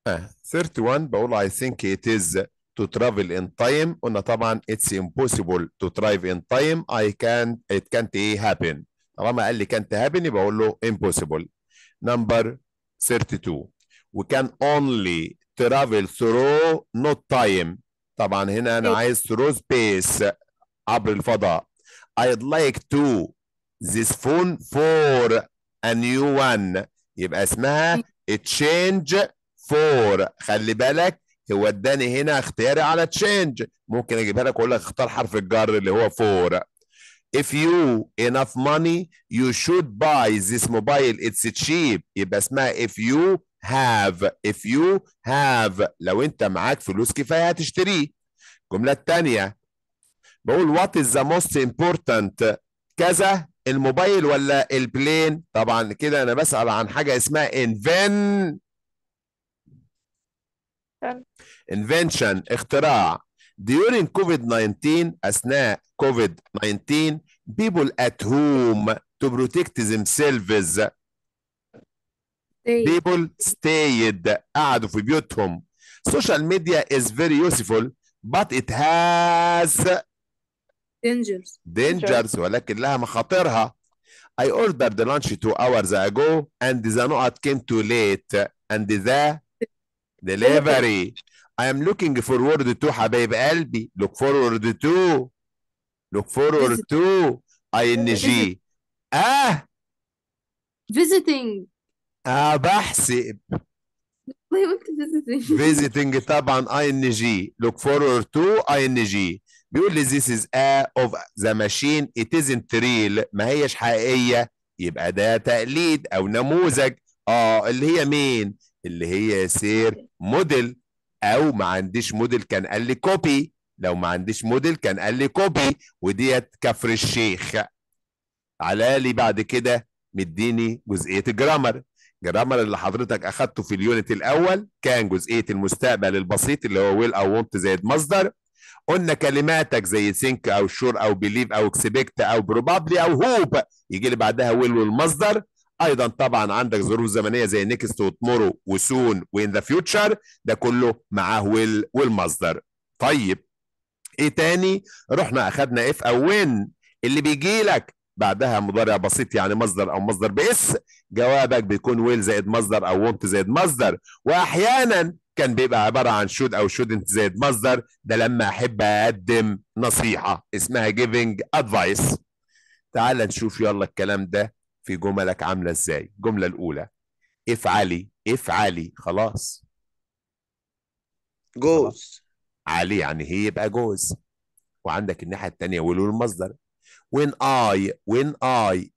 آه. 31 بقول I think it is to travel in time قلنا طبعا it's impossible to drive in time I can't it can't ايه happen طالما قال لي can't happen يبقى اقول له impossible number 32 we can only travel through not time طبعا هنا انا إيه. عايز through space عبر الفضاء I'd like to this phone for a new one يبقى اسمها change for خلي بالك هو اداني هنا اختياري على change ممكن اجيبها لك واقول لك اختار حرف الجر اللي هو for if you enough money you should buy this mobile it's cheap يبقى اسمها if you have if you have لو انت معاك فلوس كفايه هتشتريه الجمله الثانيه بقول what is the most important كذا الموبايل ولا البلين طبعا كده انا بسأل عن حاجه اسمها invent invention اختراع during COVID-19 أثناء COVID-19 people at home to protect themselves stay people stayed قعدوا في بيوتهم social media is very useful but it has dangers dangers ولكن لها مخاطرها I ordered lunch two hours ago and the نقط came too late and the delivery I am looking forward to حبايب قلبي look forward to look forward to ing اه visiting اه بحسب والله قلت visiting visiting طبعا ing look forward to ing بيقول لي this is a of the machine it isn't real ما هيش حقيقية يبقى ده تقليد أو نموذج اه اللي هي مين اللي هي سير موديل أو ما عنديش موديل كان قال لي كوبي لو ما عنديش موديل كان قال لي كوبي وديت كفر الشيخ على لي بعد كده مديني جزئية الجرامر جرامر اللي حضرتك اخدته في اليونت الاول كان جزئيه المستقبل البسيط اللي هو ويل او وونت زائد مصدر قلنا كلماتك زي ثينك او شور او بليف او اكسبكت او بروبابلي او هوب يجي لي بعدها ويل والمصدر ايضا طبعا عندك ظروف زمنيه زي نيكست وتمورو وسون وين ذا فيوتشر ده كله معاه ويل والمصدر طيب ايه تاني رحنا اخدنا اف او وين اللي بيجي لك بعدها مضارع بسيط يعني مصدر او مصدر باس جوابك بيكون ويل زائد مصدر او وونت زائد مصدر واحيانا كان بيبقى عباره عن شود او شودنت زائد مصدر ده لما احب اقدم نصيحه اسمها جيفنج ادفايس تعال نشوف يلا الكلام ده في جملك عامله ازاي الجمله الاولى افعلي افعلي خلاص goes علي يعني هي يبقى جوز وعندك الناحيه الثانيه ويل المصدر when I when I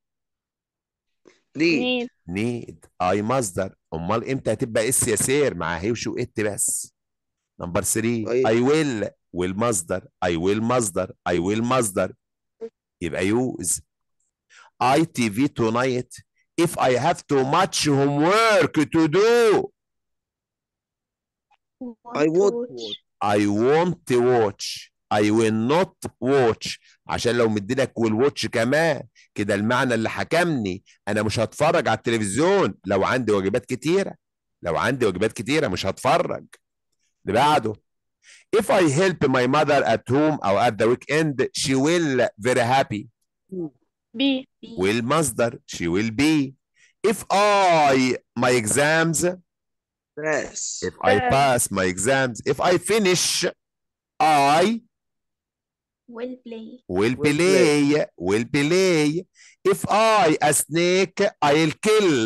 need need I مصدر امال امتى هتبقى اس يا سير مع هيوش وات بس نمبر 3 أيوة. I will will مصدر I will مصدر I will مصدر يبقى use I TV tonight if I have too much homework to do I would watch I want to watch I will not watch عشان لو مديلك will watch كمان كده المعنى اللي حكمني انا مش هتفرج على التلفزيون لو عندي واجبات كتيرة لو عندي واجبات كتيرة مش هتفرج اللي بعده if I help my mother at home or at the weekend she will very happy B will مصدر she will be if I my exams pass if I Pass. pass my exams if I finish I will play will Will play will play if I a snake I'll kill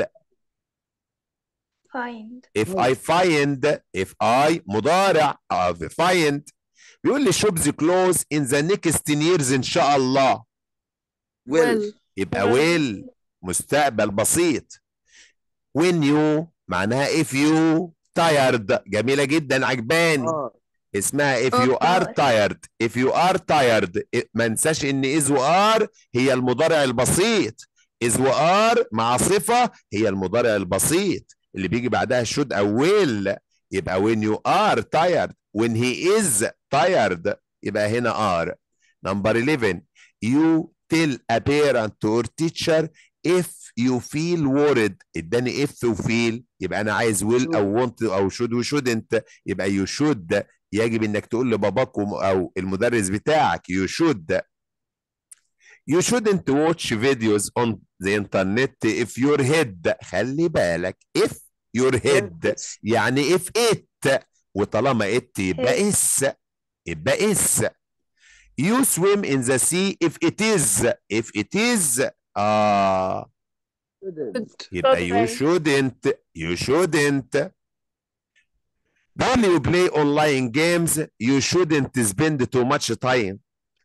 find if I find if I مضارع of find بيقول لي shops close in the next 10 years ان شاء الله will يبقى will مستقبل بسيط when you معناها if you tired جميلة جدا عجباني are اسمها if you are tired if you are tired إ- ما انساش ان is و are هي المضارع البسيط is و are مع صفة هي المضارع البسيط اللي بيجي بعدها should او will يبقى when you are tired when he is tired يبقى هنا are number 11 you tell a parent or teacher if you feel worried اداني if و feel يبقى انا عايز will او want او should و shouldn't يبقى you should يجب انك تقول لباباك وم- او المدرس بتاعك you should You shouldn't watch videos on the internet if your head خلي بالك if your head يعني if it وطالما it يبقى is يبقى is You swim in the sea if it is if it is آه Shouldn't. يبقى you shouldn't you shouldn't When you play online games you shouldn't spend too much time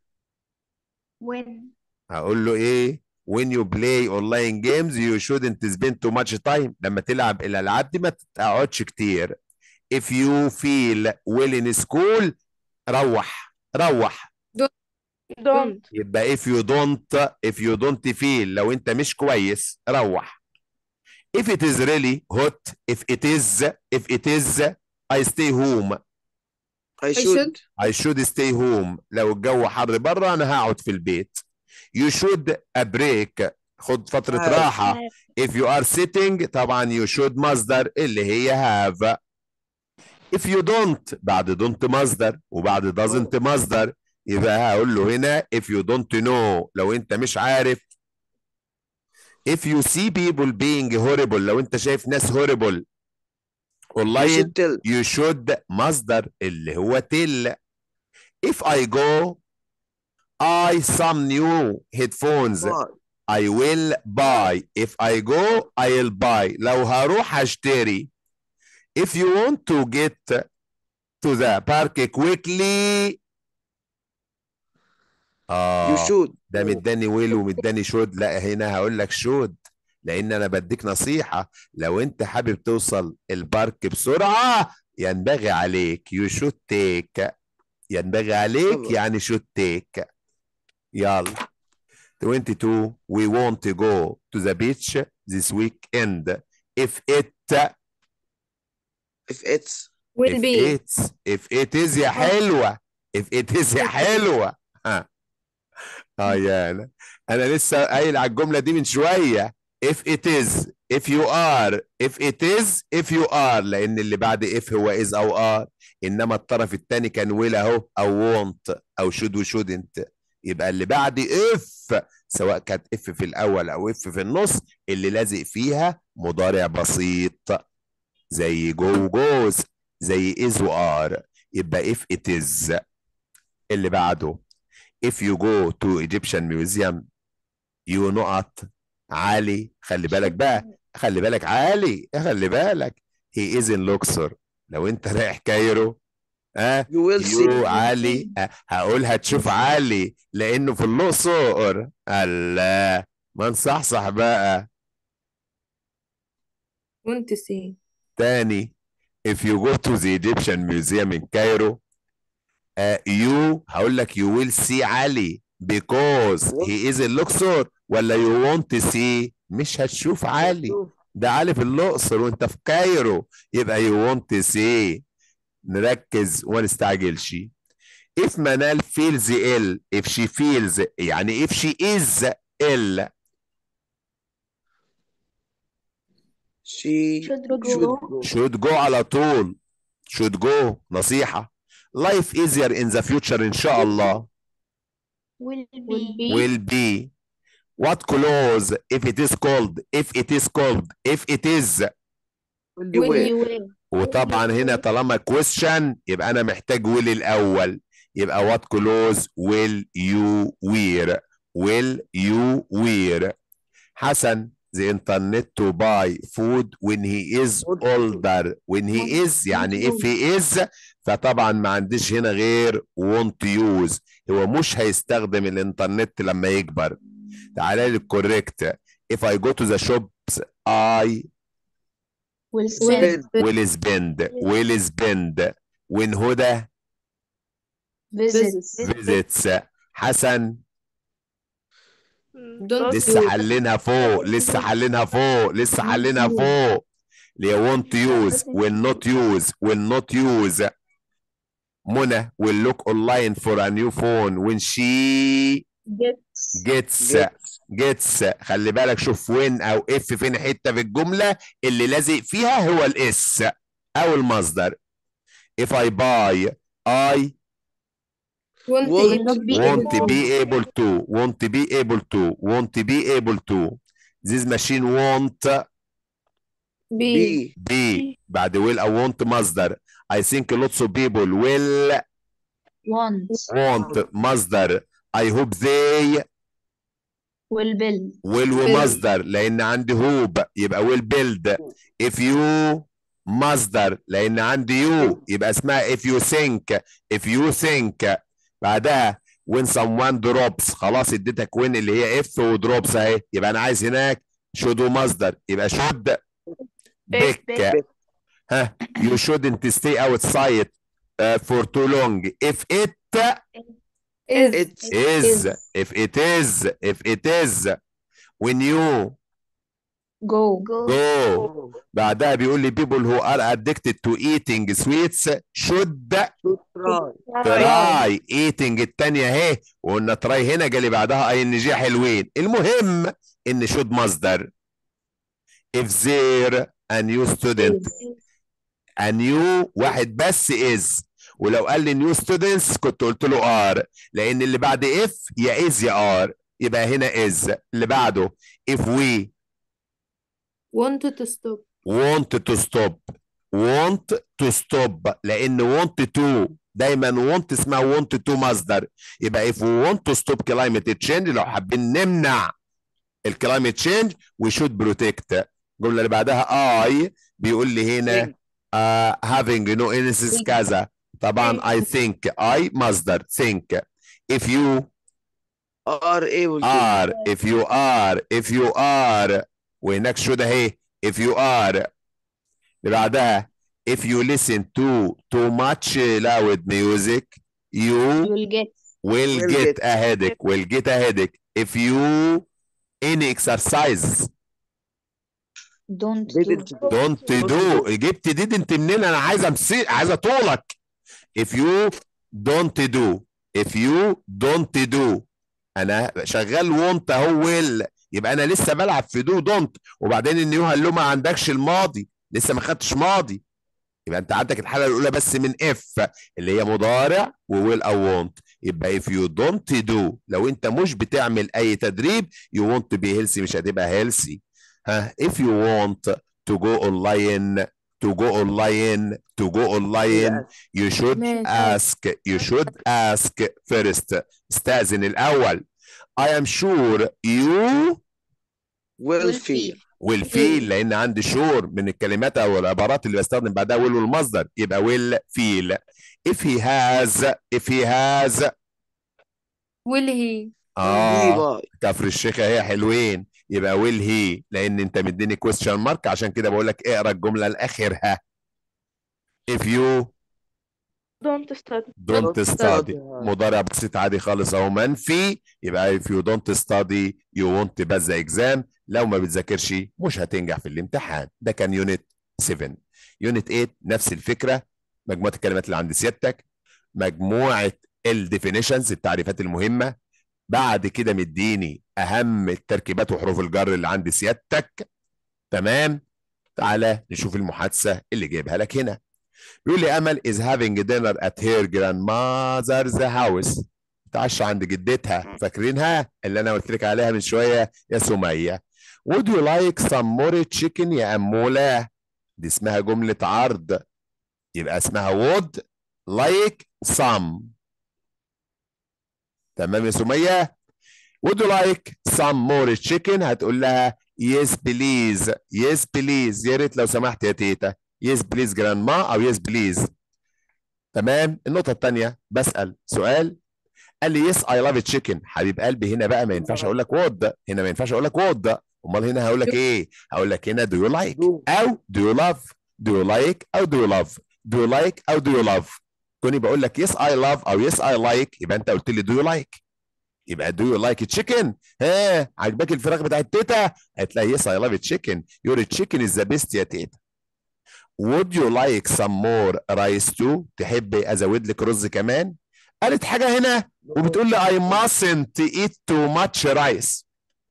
when هقول له ايه when you play online games you shouldn't spend too much time لما تلعب الالعاب دي ما تقعدش كتير if you feel well in school روح روح don't يبقى if you don't if you don't feel لو انت مش كويس روح if it is really hot if it is if it is I stay home I I should. should I should stay home لو الجو حر بره انا هقعد في البيت you should a break خد فترة have. راحة if you are sitting طبعا you should مصدر اللي هي have if you don't بعد don't مصدر وبعد doesn't مصدر يبقى هقول له هنا if you don't know لو انت مش عارف if you see people being horrible لو انت شايف ناس horrible You online should tell. you should مصدر اللي هو tell if I go I some new headphones Why? I will buy if I go I'll buy لو هروح هشتري if you want to get to the park quickly آه You should. ده مداني ويل ومداني شود لا هنا هقول لك شود لان انا بديك نصيحة لو انت حابب توصل البارك بسرعة ينبغي عليك you should take ينبغي عليك طبعا. يعني should take يلا 22 we want to go to the beach this weekend if it If it's. will if be it's if it is يا حلوة if it is يا حلوة ها اه يا انا انا لسه قايل على الجملة دي من شوية if it is if you are if it is if you are لان اللي بعد if هو is او are انما الطرف الثاني كان will اهو او want او should و shouldn't يبقى اللي بعد if سواء كانت if في الاول او if في النص اللي لازق فيها مضارع بسيط زي جو جوز زي is و are يبقى if it is اللي بعده if you go to Egyptian museum you نقط عالي خلي بالك بقى خلي بالك عالي خلي بالك he is in Luxor لو انت رايح كايرو ها You will see. يو علي أه، هقول هتشوف علي لانه في الاقصر الله ما نصحصح بقى want to see تاني if you go to the Egyptian museum in Cairo uh, you هقول لك you will see علي because he is in Luxor ولا you want to see مش هتشوف علي ده علي في الأقصر وانت في كايرو يبقى you want to see نركز وما نستعجلش if منال feels ill if she feels يعني if she is ill She Should should go. go. should go على طول should go نصيحة life easier in the future إن شاء الله will will be be will be what clothes if it is cold if it is cold if it is Will you will wear? you wear وطبعا هنا طالما question يبقى أنا محتاج will الأول يبقى what clothes will you wear will you wear حسن the internet to buy food when he is older when he is يعني if he is فطبعا ما عنديش هنا غير want use هو مش هيستخدم الانترنت لما يكبر تعالى لي الكوريكت if I go to the shops I will spend. spend will spend will spend when هدى visits visits حسن don't لسه do حلينها فوق لسه حلينها فوق لسه حلينها فوق اللي هي want to use will not use will not use منى will look online for a new phone when she gets جيتس جيتس خلي بالك شوف وين او اف فين حته في الجمله اللي لازق فيها هو الاس او المصدر if I buy I won't Won't not be able won't to be able to won't be able to won't be able to this machine won't be بي be بعد will او won't مصدر I think lots of people will want want مصدر I hope they will build will Build. ومصدر لان عندي hope يبقى will build if you مصدر لان عندي you يبقى اسمها if you think if you think بعدها when someone drops خلاص اديتك when اللي هي if ودروبس اهي يبقى انا عايز هناك should ومصدر يبقى should بك ها you shouldn't stay outside uh, for too long if it is It's is if it is if it is when you go go بعدها بيقول لي people who are addicted to eating sweets should try try eating التانية اهي وقلنا تراي هنا جالي بعدها اي ان جي حلوين المهم ان should مصدر if there a new student a new واحد بس is ولو قال لي new students كنت قلت له are لان اللي بعد if يا is يا are يبقى هنا is اللي بعده if we want to stop want to stop want to stop لان want to دايما want اسمها want to مصدر يبقى if we want to stop climate change لو حابين نمنع الكلايمت تشينج we should protect الجمله اللي بعدها I بيقول لي هنا uh, having no illnesses كذا طبعا I think I مصدر think if you are able to are if you are if you are وهناك should اهي if you are اللي بعدها if you listen to too much loud music you will get will Will get get. a headache will get a headache if you any exercise don't do didn't do don't do جبت didn't منين انا عايز امسي عايز اطولك if you don't do if you don't do انا شغال وانت اهو will يبقى انا لسه بلعب في دو دونت وبعدين النيو هلو ما عندكش الماضي لسه ما خدتش ماضي يبقى انت عندك الحاله الاولى بس من اف اللي هي مضارع وويل او وونت يبقى if you don't do لو انت مش بتعمل اي تدريب you want to be healthy مش هتبقى healthy ها if you want to go online to go online to go online you should ماشي. ask you should ask first استأذن الأول I am sure you will feel will feel لأن عندي sure من الكلمات أو العبارات اللي بستخدم بعدها will والمصدر يبقى will feel if he has if he has will he آه be by كفر الشيخ اهي حلوين يبقى will he لأن أنت مديني question mark عشان كده بقول لك اقرا الجملة لآخرها if you don't study don't Don't study study. مضارع بسيط عادي خالص اهو منفي يبقى if you don't study you won't pass the exam لو ما بتذاكرش مش هتنجح في الامتحان ده كان يونت 7 يونت 8 نفس الفكره مجموعه الكلمات اللي عند سيادتك مجموعه الديفينيشنز التعريفات المهمه بعد كده مديني اهم التركيبات وحروف الجر اللي عند سيادتك تمام تعالى نشوف المحادثه اللي جايبها لك هنا بيقول لي امل is having dinner at her grandmother's house تعشى عند جدتها فاكرينها اللي انا قلت لك عليها من شويه يا سميه would you like some more chicken يا اموله دي اسمها جمله عرض يبقى اسمها would like some تمام يا سميه would you like some more chicken هتقول لها yes please yes please يا ريت لو سمحت يا تيتا يس بليز جراندما او يس بليز تمام النقطة الثانية بسأل سؤال قال لي يس اي لاف تشيكن حبيب قلبي هنا بقى ما ينفعش اقول لك وود هنا ما ينفعش اقول لك وود امال هنا هقول لك ايه هقول لك هنا دو يو لايك Do. او دو يو لاف دو يو لايك او دو يو لاف دو يو لايك او دو يو لاف كوني بقول لك يس اي لاف او يس اي لايك يبقى انت قلت لي دو يو لايك يبقى دو يو لايك تشيكن ها عجبك الفراخ بتاعت تيتا هتلاقي يس اي لاف تشيكن يور تشيكن از ذا بيست يا تيتا would you like some more rice too تحب ازود لك رز كمان قالت حاجة هنا وبتقول لي I mustn't eat too much rice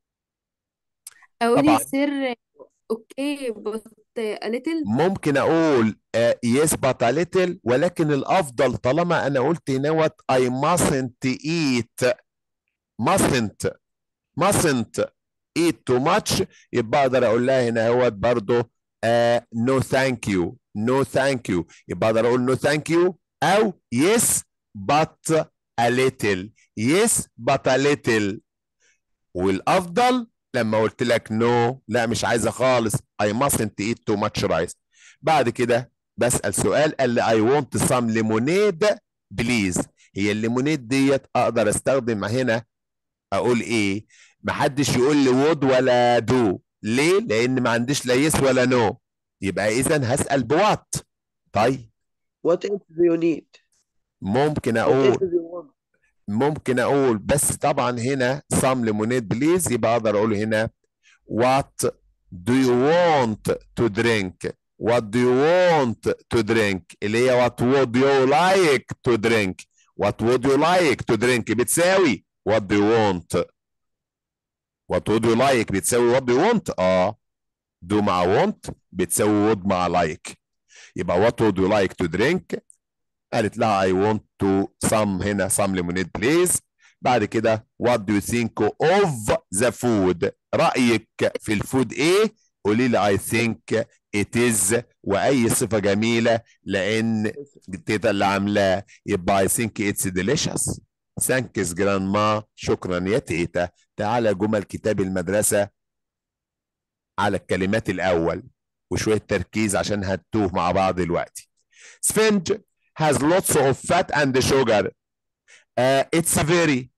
أقول طبعا سر أوكي بس a little ممكن اقول آه، yes but a little ولكن الافضل طالما انا قلت هنا I mustn't eat mustn't mustn't eat too much يبقى اقدر اقول لها هنا هو برضه آه no thank you no thank you يبقى اقدر اقول no thank you او yes but a little yes but a little والافضل لما قلت لك نو لا مش عايزه خالص I mustn't eat too much rice بعد كده بسأل سؤال قال لي I want some lemonade please هي الليمونيد ديت اقدر استخدم هنا اقول ايه محدش يقول لي would ولا do ليه لان ما عنديش لا يس ولا نو يبقى اذا هسأل بوات طيب What else do you need? ممكن What else اقول do you want? ممكن اقول بس طبعا هنا some lemonade please يبقى اقدر اقول هنا what do you want to drink what do you want to drink اللي هي what would you like to drink what would you like to drink بتساوي what do you want what would you like بتساوي what do you want اه do مع want بتساوي would مع like يبقى what would you like to drink قالت لها I want to some هنا some lemonade please بعد كده what do you think of the food رأيك في الفود ايه قولي لي I think it is وأي صفة جميلة لأن تيتا اللي عاملاه يبقى I think it's delicious thanks grandma شكرا يا تيتا تعالى جمل كتاب المدرسة على الكلمات الأول وشوية تركيز عشان هتوه مع بعض دلوقتي سفنج has lots of fat and sugar. Uh, it's very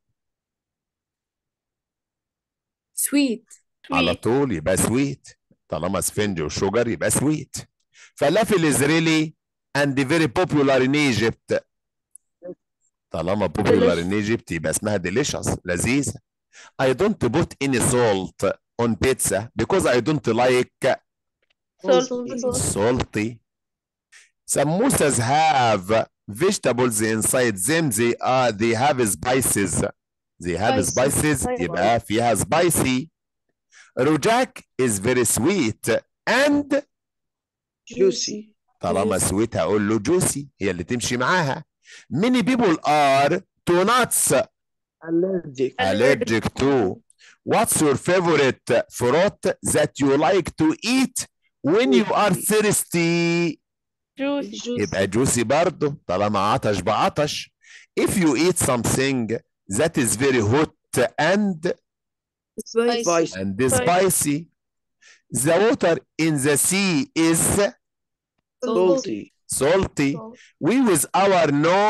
sweet على طول يبقى sweet طالما سفنج وشوجر يبقى sweet فلافل is really and very popular in Egypt طالما popular in Egypt يبقى اسمها delicious لذيذة I don't put any salt on pizza because I don't like Salt. salty. Samosas have vegetables inside them. They are they have spices. They have Spicy. spices. يبقى فيها spicy. Rojak is very sweet and Juicy. طالما sweet هقول له juicy هي اللي تمشي معاها. Many people are to nuts Allergic. allergic to. What's your favorite fruit that you like to eat when you are thirsty? Juicy. يبقى جوسي برضه طالما عطش بعطش if you eat something that is very hot and spicy Spicy. and spicy the water in the sea is Salty. salty we with our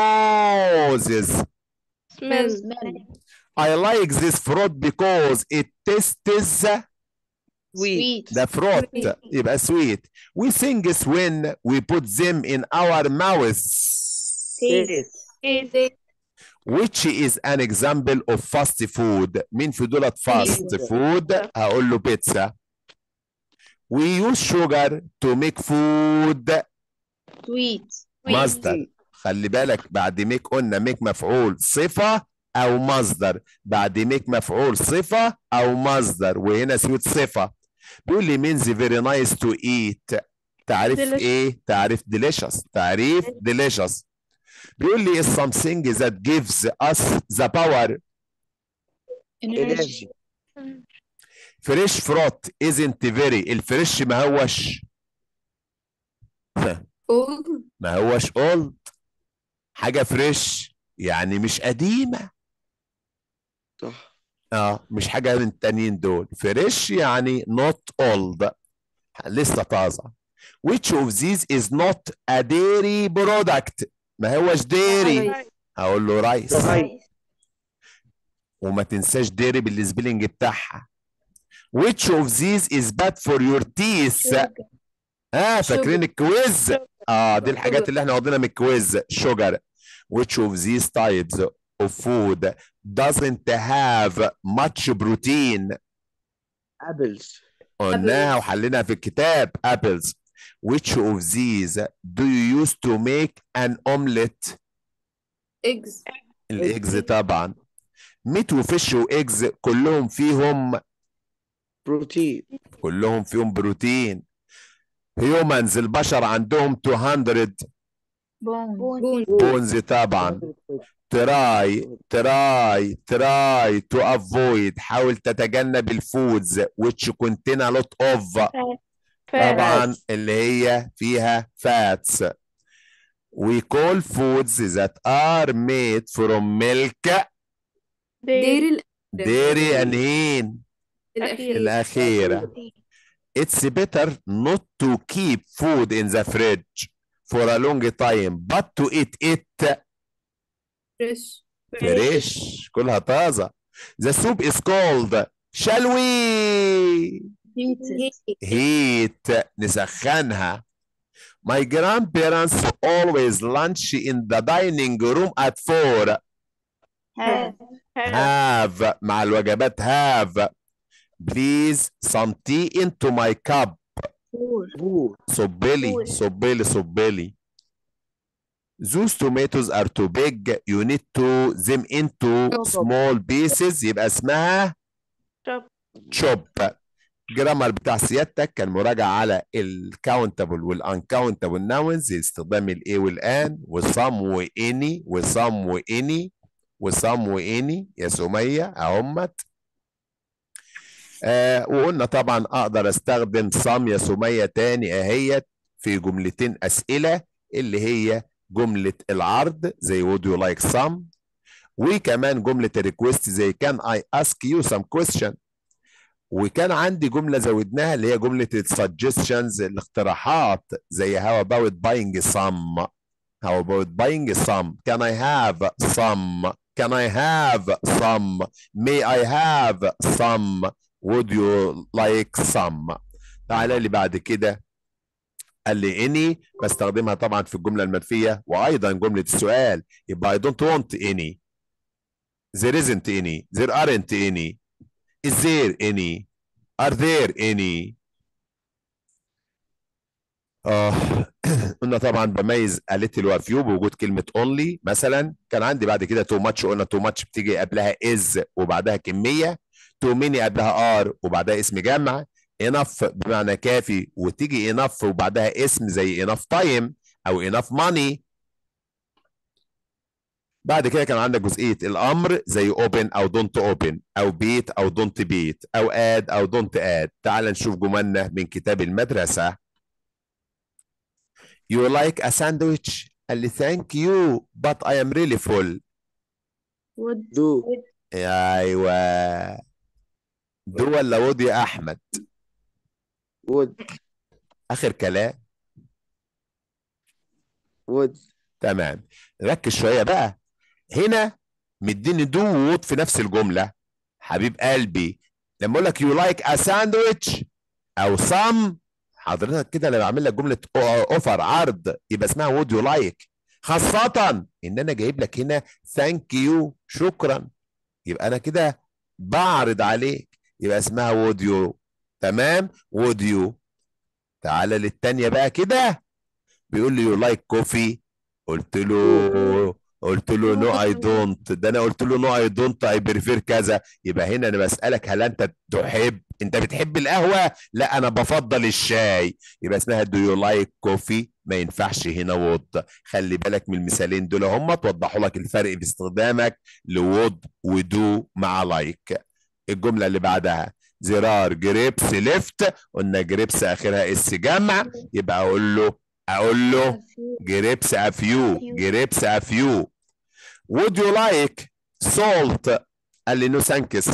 noses Smell. I like this fruit because it tastes Sweet. the fruit Sweet. يبقى sweet we sing this when we put them in our mouths Taste. Taste. which is an example of fast food مين في دولت fast Pizza. food هقول له بيتزا we use sugar to make food Sweet. مصدر خلي بالك بعد ميك قلنا ميك مفعول صفة أو مصدر بعد ميك مفعول صفة أو مصدر وهنا سويت صفة بيقول لي means very nice to eat تعريف Delicious. ايه؟ تعريف delicious تعريف delicious بيقول لي is something that gives us the power Energy. fresh fruit isn't very الفريش ما هوش old ما هوش old حاجة فريش يعني مش قديمة صح. اه مش حاجة من التانيين دول فريش يعني not old لسه طازة which of these is not a dairy product ما هوش dairy Rice. هقول له رايس Rice. وما تنساش dairy بالسبيلنج بتاعها which of these is bad for your teeth اه فاكرين الكويز اه دي الحاجات اللي احنا واخدينها من الكويز sugar which of these types of food doesn't have much protein Apples. قلناها وحليناها في الكتاب apples which of these do you use to make an omelette eggs الايجز طبعا ميت وفيش وايجز كلهم فيهم بروتين كلهم فيهم بروتين هيومنز البشر عندهم 200 بون بون بونز طبعا تراي تراي تراي تو افويد حاول تتجنب الفودز which contain a lot of طبعا اللي هي فيها فاتس we call foods that are made from milk دير dairy and hen الأخير الأخيرة it's better not to keep food in the fridge for a long time but to eat it فريش فريش كلها طازة the soup is called shall we heat نسخنها my grandparents always lunch in the dining room at four have have مع الوجبات have please some tea into my cup فور صبلي صبلي صبلي those tomatoes are too big you need to them into small pieces يبقى اسمها Chop. chop جرامر بتاع سيادتك كان مراجعة على الكاونتابل والانكاونتابل ناونز استخدام الايه والان وصم واني وصم واني وصم واني يا سمية اهمت آه وقلنا طبعا اقدر استخدم صم يا سمية تاني اهيت في جملتين اسئلة اللي هي جملة العرض زي would you like some وكمان جملة الريكوست زي can I ask you some question وكان عندي جملة زودناها اللي هي جملة السجستشنز الاقتراحات زي how about buying some how about buying some can I have some can I have some may I have some would you like some تعالى لي بعد كده قال لي any بستخدمها طبعا في الجملة المنفية وأيضا جملة السؤال يبقى I don't want any there isn't any there aren't any is there any are there any آه قلنا طبعا بميز a little و few بوجود كلمة only مثلا كان عندي بعد كده too much قلنا too much بتيجي قبلها is وبعدها كمية too many قبلها are وبعدها اسم جمع enough بمعنى كافي وتيجي enough وبعدها اسم زي enough time او enough money بعد كده كان عندك جزئية الأمر زي open أو don't open أو beat أو don't beat أو add أو don't add تعال نشوف جملنا من كتاب المدرسة You like a sandwich؟ قال لي thank you but I am really full would دو أيوه دو ولا وود يا أحمد وود آخر كلام وود تمام ركز شوية بقى هنا مديني دو وود في نفس الجملة حبيب قلبي لما اقول لك يو لايك ا ساندويتش او سام حضرتك كده لما اعمل لك جملة اوفر عرض يبقى اسمها وود يو لايك خاصة ان انا جايب لك هنا ثانك يو شكرا يبقى انا كده بعرض عليك يبقى اسمها وود يو تمام وود يو تعالى للتانية بقى كده بيقول لي يو لايك كوفي قلت له قلت له نو اي دونت ده انا قلت له نو اي دونت اي بريفير كذا يبقى هنا انا بسالك هل انت تحب انت بتحب القهوه لا انا بفضل الشاي يبقى اسمها دو يو لايك كوفي ما ينفعش هنا وود خلي بالك من المثالين دول هم توضحوا لك الفرق في استخدامك لوود ودو مع لايك الجمله اللي بعدها زرار جريبس ليفت قلنا جريبس اخرها اس جمع يبقى اقول له اقول له جريبس افيو جريبس افيو would you like salt قال لي نو ثانكس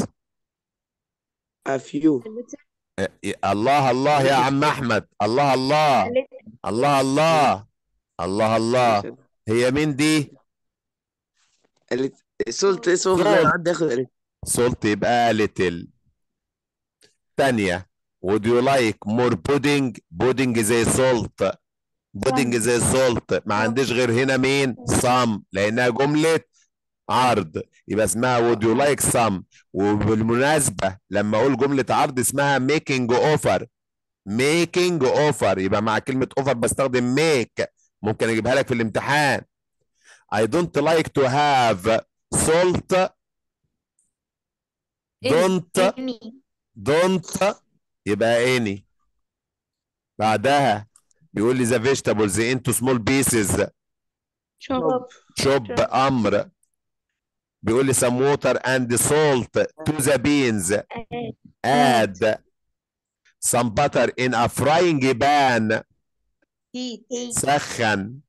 افيو الله الله يا عم احمد الله الله الله الله الله الله هي مين دي قالت سولت اسمه في سولت. حد ياخد قالت سولت يبقى little تانية would you like more pudding pudding زي salt pudding زي salt ما عنديش غير هنا مين some لأنها جملة عرض يبقى اسمها would you like some وبالمناسبة لما أقول جملة عرض اسمها making offer making offer يبقى مع كلمة offer بستخدم make ممكن أجيبها لك في الامتحان I don't like to have salt don't Any. don't يبقى اني بعدها بيقول لي the vegetables into small pieces Chop. chop امر بيقول لي some water and salt to the beans Add. add some butter in a frying pan Heat. Heat. سخن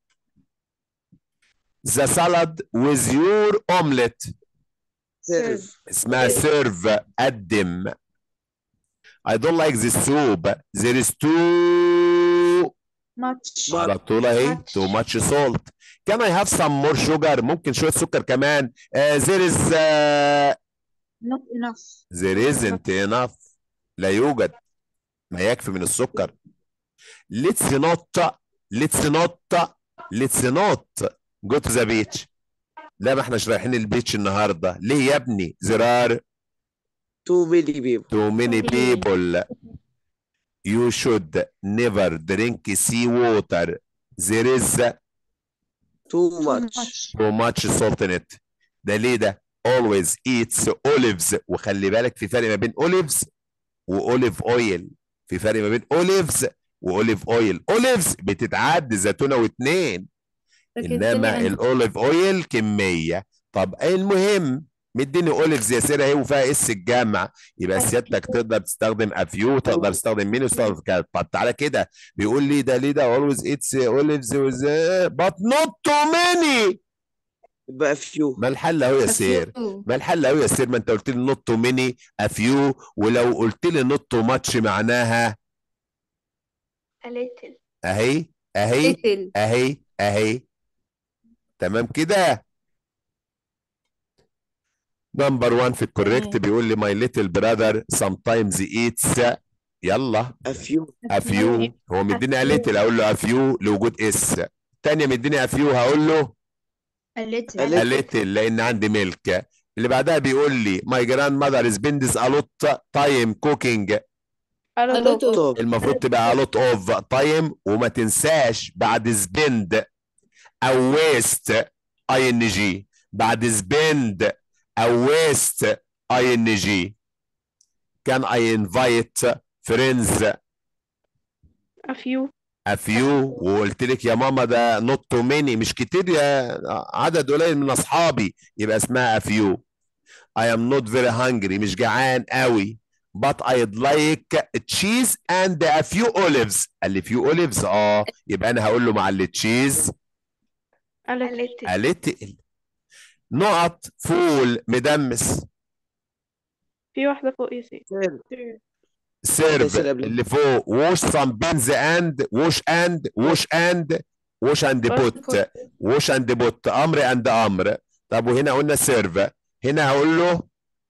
the salad with your omelette serve اسمها serve قدم I don't like this soup there is too Much. على طول اهي Much. too much salt can I have some more sugar ممكن شوية سكر كمان uh, there is uh, Not enough. there isn't enough لا يوجد ما يكفي من السكر let's not let's not let's not go to the beach لا ما احناش رايحين البيتش النهارده ليه يا ابني there are too many people too many many. people you should never drink sea water there is too Too much much. too much salt in it ده ليه ده always eats olives وخلي بالك في فرق ما بين olives واوليف اويل في فرق ما بين olives واوليف اويل olives بتتعد زيتونه واتنين لكن انما التانية الاوليف اويل كميه طب المهم مديني اوليفز يا سيره اهي وفيها اس الجمع يبقى سيادتك تقدر تستخدم افيو تقدر تستخدم مين وتستخدم كده طب تعالى كده بيقول لي ده ليه ده always eats olives with but not too many يبقى few ما الحل اهو يا سير أفيو. ما الحل اهو يا سير ما انت قلت لي نوت تو ميني افيو ولو قلت لي نوت تو ماتش معناها A little. اهي اهي little اهي اهي تمام كده نمبر 1 في الكوريكت تمام. بيقول لي ماي ليتل براذر sometimes eats يلا a few افيو هو مديني ليتل اقول له افيو لوجود اس تانية مديني افيو هقول له A little. A little. ليتل لان عندي ملك اللي بعدها بيقول لي ماي جراند ماذر سبندز a lot time cooking A A lot lot of. of. top المفروض تبقى a lot of time وما تنساش بعد spend او waste ing بعد spend او waste ing can I invite friends A few. a few وقلت لك يا ماما ده not too many مش كتير يا عدد قليل من اصحابي يبقى اسمها a few I am not very hungry مش جعان قوي but I'd like cheese and a few olives قال لي few olives اه يبقى انا هقول له مع التشيز A little. a little نقط فول مدمس في واحدة فوق يا سيدي. serve سيرف يصير قبل- اللي فوق wash some beans and wash and wash and wash and put wash and put امر and امر طب وهنا قلنا سيرف هنا هقول له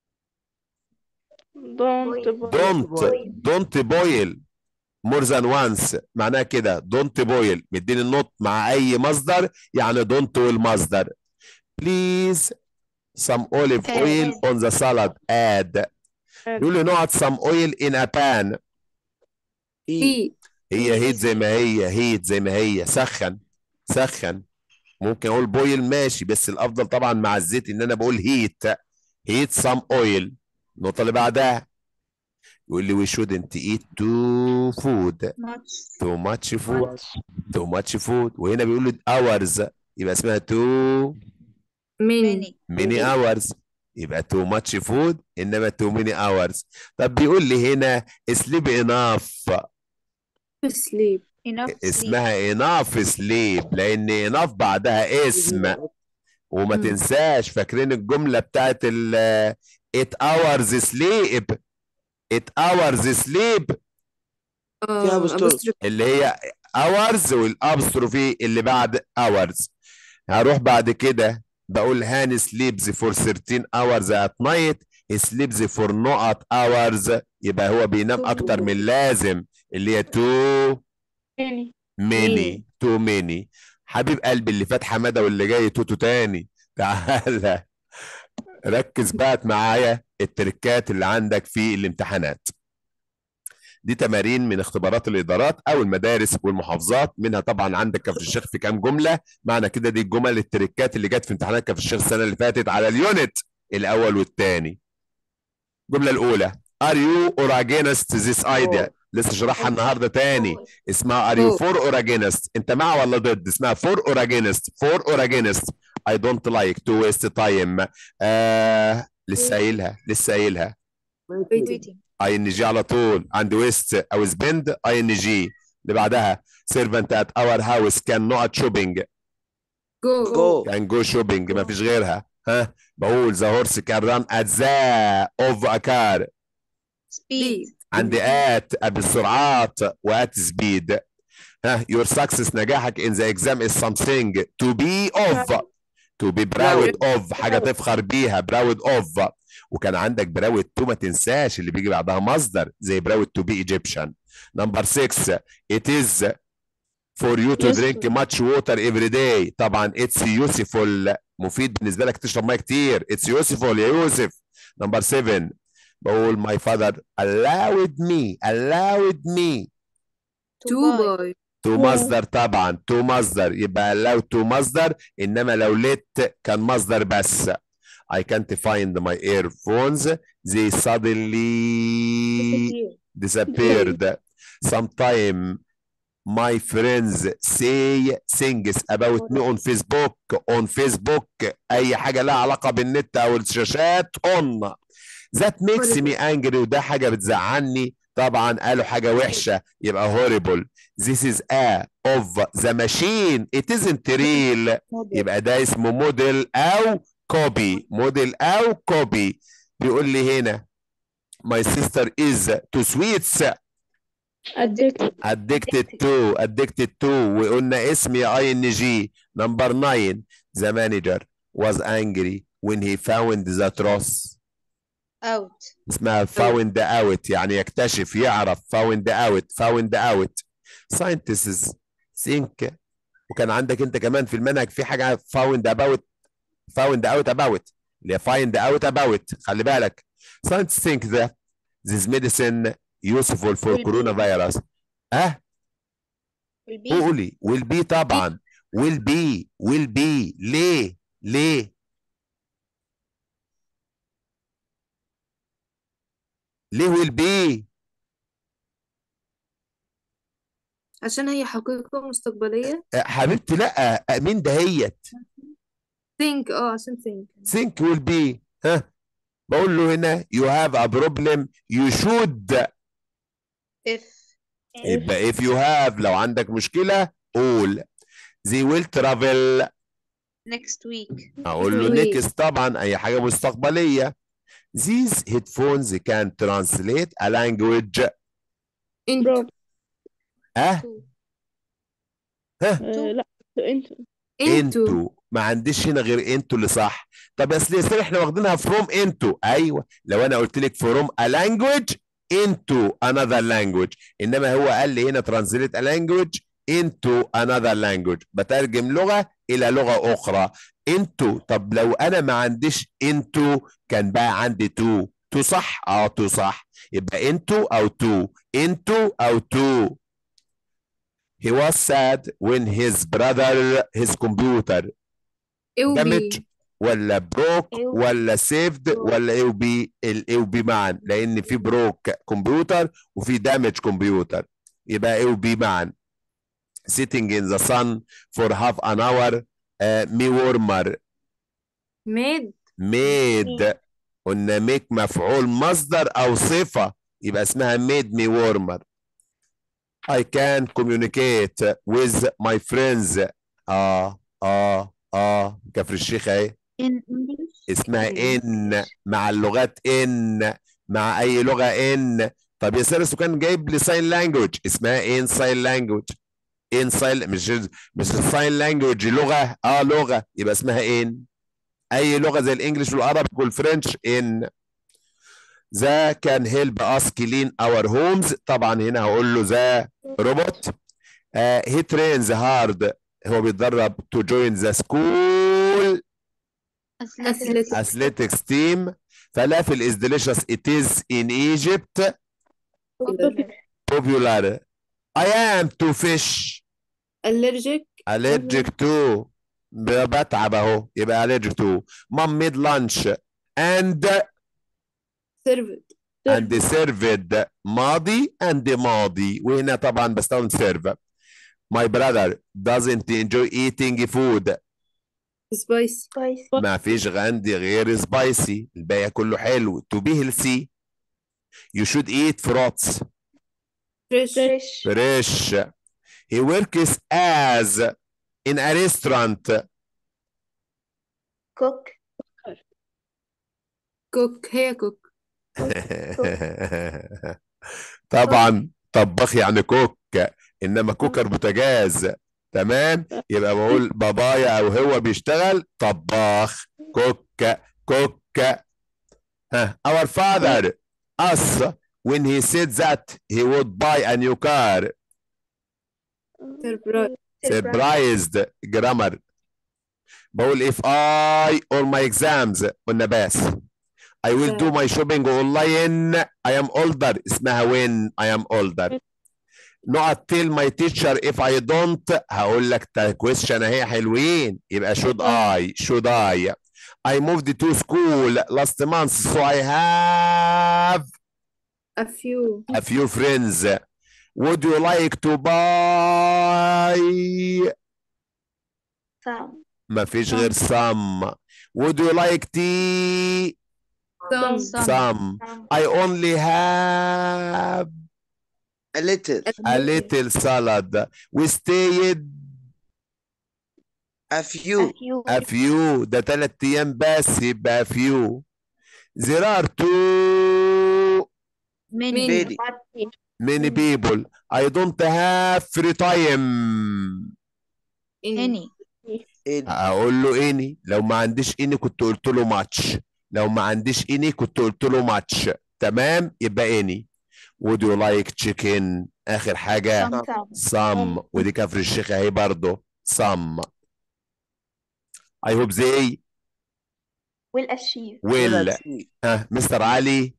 Don't. don't boil. don't boil more than once معناها كده don't boil مديني النوت مع اي مصدر يعني don't والمصدر please some olive oil on the salad add يقول لي نقط some oil in a pan heat في هي هيت زي ما هي هيت زي ما هي سخن سخن ممكن اقول بويل ماشي بس الافضل طبعا مع الزيت ان انا بقول هيت هيت سام اويل النقطه اللي بعدها يقول لي we shouldn't eat too food Much. too much food too much food وهنا بيقول لي hours يبقى اسمها too many many hours يبقى too much food انما too many hours طب بيقول لي هنا sleep enough sleep Enough sleep. اسمها enough sleep لان enough بعدها اسم وما مم. تنساش فاكرين الجملة بتاعت ال 8 hours sleep 8 hours sleep اه أبوستروف. apostrophe. اللي هي hours والابستروفي اللي بعد hours هروح بعد كده بقول هاني sleeps for 13 hours at night he sleeps for نقط hours يبقى هو بينام اكتر من اللازم اللي هي too Many. many too many حبيب قلبي اللي فات حماده واللي جاي توتو تاني تعالى ركز بقى معايا التركات اللي عندك في الامتحانات دي تمارين من اختبارات الادارات او المدارس والمحافظات منها طبعا عندك كفر الشيخ في كام جمله معنى كده دي الجمل التريكات اللي جت في امتحانات كفر الشيخ السنه اللي فاتت على اليونت الاول والثاني الجمله الاولى are you or against this idea لسه شرحها النهارده تاني اسمها are you for or against انت مع ولا ضد اسمها for or against for or against I don't like to waste time آه لسه قايلها لسه قايلها waiting اي ان جي على طول عند ويست او سبند اي ان جي اللي بعدها سيرفنت ات اور هاوس كان نوت شوبينج go جو كان جو شوبينج ما فيش غيرها ها بقول ذا هورس كان ران ات ذا اوف ا كار speed عند ات بالسرعات وات سبيد ها يور سكسس نجاحك ان ذا اكزام از something to be of to be proud of حاجه تفخر بيها proud of وكان عندك براود تو ما تنساش اللي بيجي بعدها مصدر زي براود تو بي ايجيبشن نمبر 6 it is for you to Useful. drink much water every day طبعا it's useful مفيد بالنسبه لك تشرب ميه كتير it's useful يا يوسف نمبر 7 بقول my father allowed me allowed me to buy تو مصدر طبعا تو مصدر يبقى لو تو مصدر انما لو let كان مصدر بس I can't find my earphones they suddenly disappeared sometime my friends say things about me on Facebook on Facebook اي حاجه لها علاقه بالنت او الشاشات on that makes me angry وده حاجه بتزعلني طبعا قالوا حاجه وحشه يبقى horrible this is a of the machine it isn't real يبقى ده اسمه موديل او كوبي موديل او كوبي بيقول لي هنا my sister is to sweets addicted addicted to addicted to وقلنا اسمي اي ان جي نمبر 9 the manager was angry when he found the truth out اسمها found out يعني يكتشف يعرف found out found out scientists think وكان عندك انت كمان في المنهج في حاجه found about found out about اللي هي find out about خلي بالك scientists think that this medicine useful for Will be. coronavirus اه will be قولي will be طبعا will be will be ليه ليه ليه will be عشان هي حقيقة مستقبلية آه، حبيبتي لا آه، مين دهيت think اه عشان think think will be ها بقول له هنا you have a problem you should if يبقى if you have لو عندك مشكلة قول they will travel next week اقول له Week. next طبعا اي حاجة مستقبلية these headphones can translate a language into برافو اه آه، لا انت into into ما عنديش هنا غير انتو اللي صح طب يا أصل يا سيدي احنا واخدينها from انتو ايوه لو انا قلت لك from a language into another language انما هو قال لي هنا translate a language into another language بترجم لغه الى لغه اخرى into طب لو انا ما عنديش into كان بقى عندي to to صح اه to صح يبقى into او to into او to He was sad when his brother his computer it will damaged be ولا بروك إيه. ولا سيفد ولا ايه بي الايه بي معا لان في بروك كمبيوتر وفي دامج كمبيوتر يبقى ايه بي معا sitting in the sun for half an hour uh, me warmer made made قلنا make مفعول مصدر او صفة يبقى اسمها made me warmer I can communicate with my friends اه اه اه كفر الشيخ اهي in English اسمها ان مع اللغات ان مع اي لغه ان طب يا سيرس كان جايب لي ساين لانجوج اسمها ان ساين لانجوج ان ساين مش مش الساين لانجوج لغه اه لغه يبقى اسمها ان اي لغه زي الانجليش والعربي والفرنش ان ذا كان هيلب اس كلين اور هومز طبعا هنا هقول له ذا روبوت هي ترينز هارد هو بيتدرب تو جوين ذا سكول athletic athletics team falafel is delicious it is in Egypt popular I am to fish allergic allergic to ب- بتعب اهو يبقى allergic to mom made lunch and served and served ماضي and ماضي وهنا طبعا بستخدم serve my brother doesn't enjoy eating food spicy ما فيش عندي غير سبايسي الباقي كله حلو to be healthy you should eat fruits fresh fresh he works as in a restaurant cook cook هي cook طبعا طباخ يعني كوك انما كوكر بوتاجاز تمام يبقى بقول بابايا او هو بيشتغل طباخ كوك كوك ها our father us when he said that he would buy a new car surprise surprised grammar بقول if I or my exams قلنا بس I will do my shopping online I am older اسمها when I am older not tell my teacher if I don't هقول لك ده question اهي حلوين يبقى should I should I I moved to school last month so I have a few a few friends would you like to buy some ما فيش غير some would you like tea some some I only have A little. a little salad we stayed A few. few a few ده تلات ايام بس يبقى few there are two many Many. many people I don't have free time any In. اقول له اني لو ما عنديش اني كنت قلت له ماتش لو ما عنديش اني كنت قلت له ماتش تمام يبقى اني would you like chicken اخر حاجه some some ودي كفر الشيخ اهي برضه some I hope they will achieve will achieve. ها مستر علي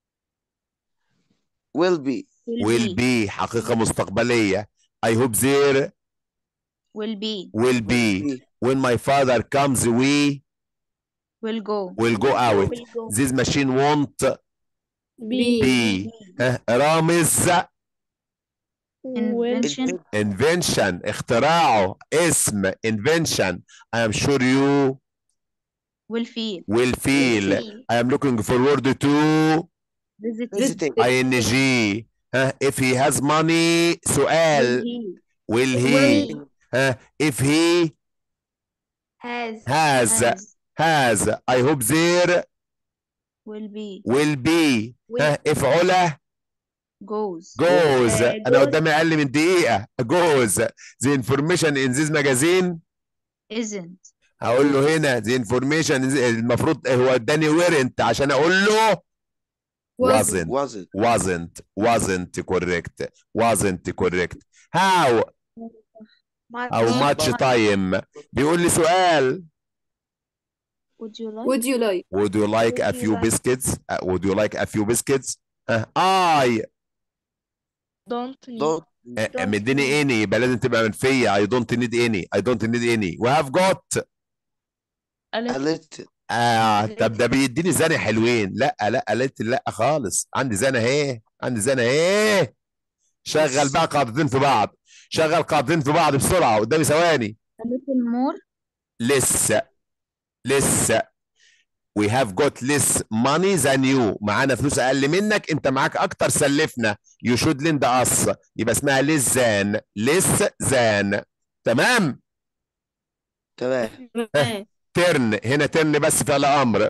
Will be. will be حقيقة مستقبلية I hope there will be will be when my father comes we will go will go out this machine won't be be ها رامز invention invention اختراعه اسم invention I am sure you will feel will feel I am looking forward to visit Visiting. ing ها if he has money will سؤال he will he ها if he has has has has I hope there will be will be will ها if علا goes goes آه، انا goes. قدامي اقل من دقيقة goes the information in this magazine isn't هقول له هنا the information is- المفروض هو اداني weren't عشان اقول له wasn't Wasn't. wasn't wasn't correct wasn't correct how how much time بيقول لي سؤال would you like would you like would you like a Would you few like- biscuits Uh, would you like a few biscuits ها I don't need Don't. آه، مديني اني يبقى لازم تبقى منفية I don't need any I don't need any we have got a A little little. آه طب ده بيديني زنة حلوين لا لا قالت لا خالص عندي زنة اهي عندي زنة اهي شغل بقى قاعدتين في بعض شغل قاعدتين في بعض بسرعة قدامي ثواني a little more لسه لسه we have got less money than you معانا فلوس اقل منك انت معاك اكتر سلفنا you should lend us يبقى اسمها less than less than تمام تمام. تمام ترن هنا ترن بس فعل امر